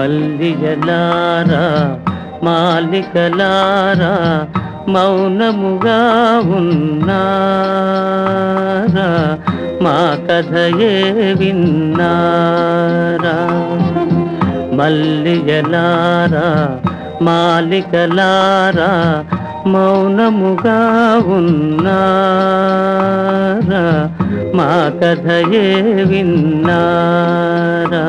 మల్లిజలారా మాలికలారా మౌనముగా ఉన్నారా మా కథయే విన్నారా మల్లిజలారా మాలికలారా మౌనముగా ఉన్నారా మా కథయే విన్నారా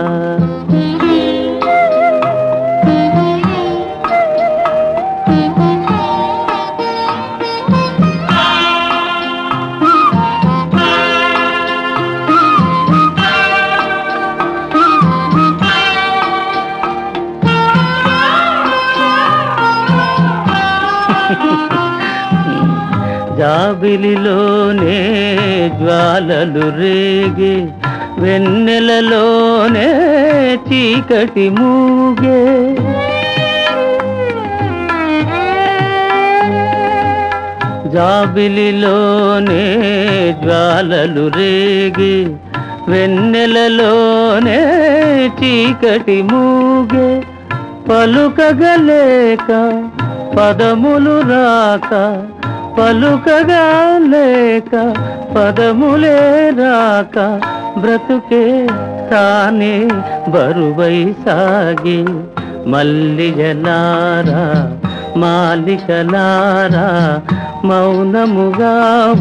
జాబిలిలోనే జ్వాలలు రేగే వెన్నెలలోనే చీకటి మూగే జాబిలిలోనే జ్వాలలు రేగి వెన్నెలలోనే చీకటి మూగే పలుకగలేక పదములు రాక పలుకగా లేక పదములే రాక బ్రతుకే తానే బరువై సాగి మల్లిజలారా మాలికలారా మౌనముగా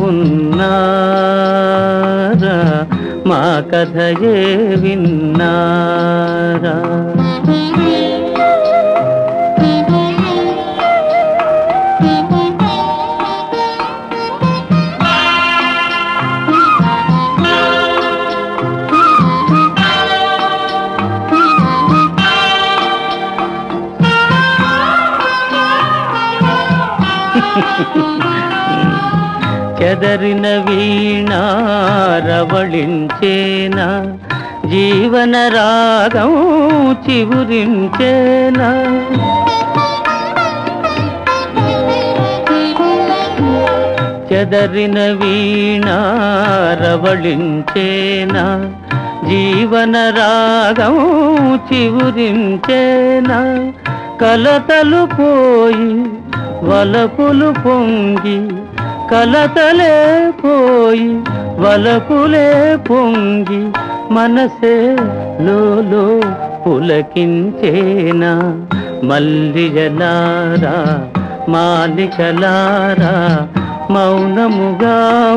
ఉన్నారా మా కథయే విన్నారా చెదరిన వీణారవళించేనా జీవన రాగం చివురించేనా చెదరిన వీణారవళించేనా జీవన రాగం చివురించేనా కలతలు పోయి వలపులు పొంగి కలతలే పోయి వలపులే పొంగి మనసే లోలో పులకించేనా మల్లిజలారా మాలికలారా మౌనముగా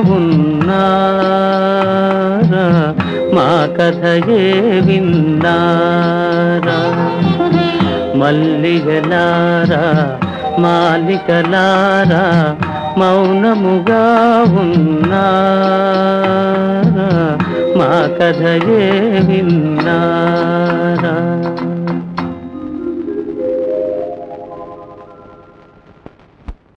ఉన్నారా మా కథయే విన్నారా మల్లిగలారా మాలికలారా మౌనముగా ఉన్నారా మా కథయే విన్నారా